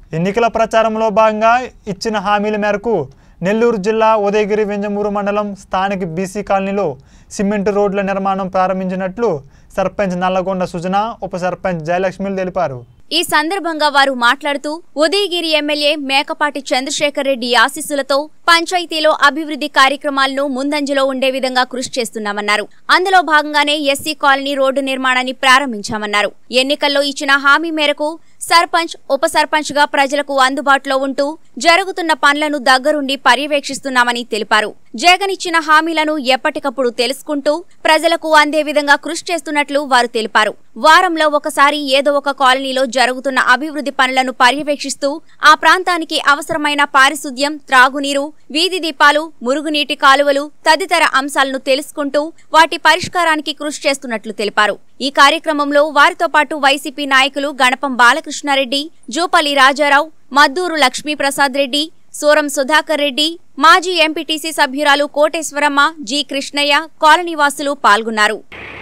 ఎన్నికల ప్రచారంలో భాగంగా ఇచ్చిన హామీల మేరకు నెల్లూరు జిల్లా ఉదయగిరి వెంజమూరు మండలం స్థానిక బీసీ కాలనీలో సిమెంట్ రోడ్ల నిర్మాణం ప్రారంభించినట్లు సర్పంచ్ నల్లగొండ సుజన ఉప సర్పంచ్ జయలక్ష్మిలు తెలిపారు ఈ సందర్భంగా వారు మాట్లాడుతూ ఉదయగిరి ఎమ్మెల్యే మేకపాటి చంద్రశేఖర్ రెడ్డి ఆశీస్సులతో పంచాయతీలో అభివృద్ధి కార్యక్రమాలను ముందంజలో ఉండే విధంగా కృషి చేస్తున్నామన్నారు అందులో భాగంగానే ఎస్సీ కాలనీ రోడ్డు నిర్మాణాన్ని ప్రారంభించామన్నారు ఎన్నికల్లో ఇచ్చిన హామీ మేరకు సర్పంచ్ ఉప సర్పంచ్ గా ప్రజలకు అందుబాటులో ఉంటూ జరుగుతున్న పనులను దగ్గరుండి పర్యవేక్షిస్తున్నామని తెలిపారు జగన్ ఇచ్చిన హామీలను ఎప్పటికప్పుడు తెలుసుకుంటూ ప్రజలకు అందే విధంగా కృషి చేస్తున్నట్లు వారు తెలిపారు వారంలో ఒకసారి ఏదో ఒక కాలనీలో జరుగుతున్న అభివృద్ధి పనులను పర్యవేక్షిస్తూ ఆ ప్రాంతానికి అవసరమైన పారిశుద్ధ్యం త్రాగునీరు వీధి దీపాలు మురుగునీటి కాలువలు తదితర అంశాలను తెలుసుకుంటూ వాటి పరిష్కారానికి కృషి చేస్తున్నట్లు తెలిపారు ఈ కార్యక్రమంలో వారితో పాటు వైసీపీ నాయకులు గణపం బాలకృష్ణారెడ్డి జూపల్లి రాజారావు మద్దూరు లక్ష్మీప్రసాద్ రెడ్డి సూరం సుధాకర్ రెడ్డి మాజీ ఎంపీటీసీ సభ్యురాలు కోటేశ్వరమ్మ జి కృష్ణయ్య కాలనీవాసులు పాల్గొన్నారు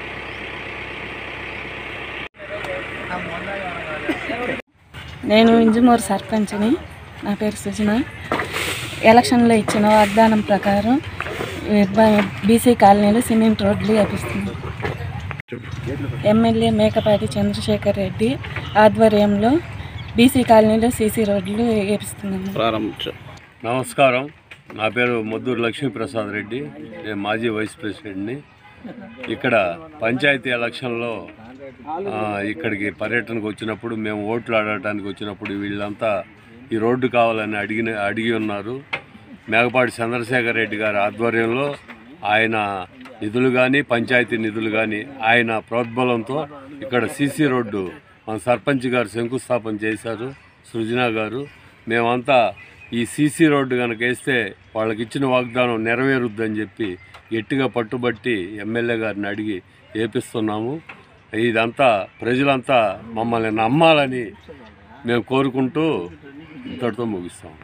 నేను ఇంజమూరు సర్పంచ్ని నా పేరు సుజన ఎలక్షన్లో ఇచ్చిన వాగ్దానం ప్రకారం ఈ బ- బీసీ కాలనీలో సిమెంట్ రోడ్లు వేపిస్తుంది ఎమ్మెల్యే మేకపాటి చంద్రశేఖర్ రెడ్డి ఆధ్వర్యంలో బీసీ కాలనీలో సీసీ రోడ్లు వేపిస్తున్నాము ప్రారంభించు నమస్కారం నా పేరు మొద్దూరు లక్ష్మీప్రసాద్ రెడ్డి నేను మాజీ వైస్ ప్రెసిడెంట్ని ఇక్కడ పంచాయతీ ఎలక్షన్లో ఆ, ఇక్కడికి పర్యటనకు వచ్చినప్పుడు మేము ఓట్లు ఆడటానికి వచ్చినప్పుడు వీళ్ళంతా ఈ రోడ్డు కావాలని అడిగిన అడిగి ఉన్నారు మేకపాటి చంద్రశేఖర్ రెడ్డి గారి ఆధ్వర్యంలో ఆయన నిధులు కానీ పంచాయతీ నిధులు కానీ ఆయన ప్రోద్బలంతో ఇక్కడ సీసీ రోడ్డు మన సర్పంచ్ గారు శంకుస్థాపన చేశారు సృజన గారు మేమంతా ఈ సీసీ రోడ్డు కనుక వేస్తే వాళ్ళకి ఇచ్చిన వాగ్దానం నెరవేరుద్దని చెప్పి గట్టిగా పట్టుబట్టి ఎమ్మెల్యే గారిని అడిగి వేపిస్తున్నాము ఇదంతా ప్రజలంతా మమ్మల్ని నమ్మాలని మేము కోరుకుంటూ ఇంతటితో ముగిస్తాము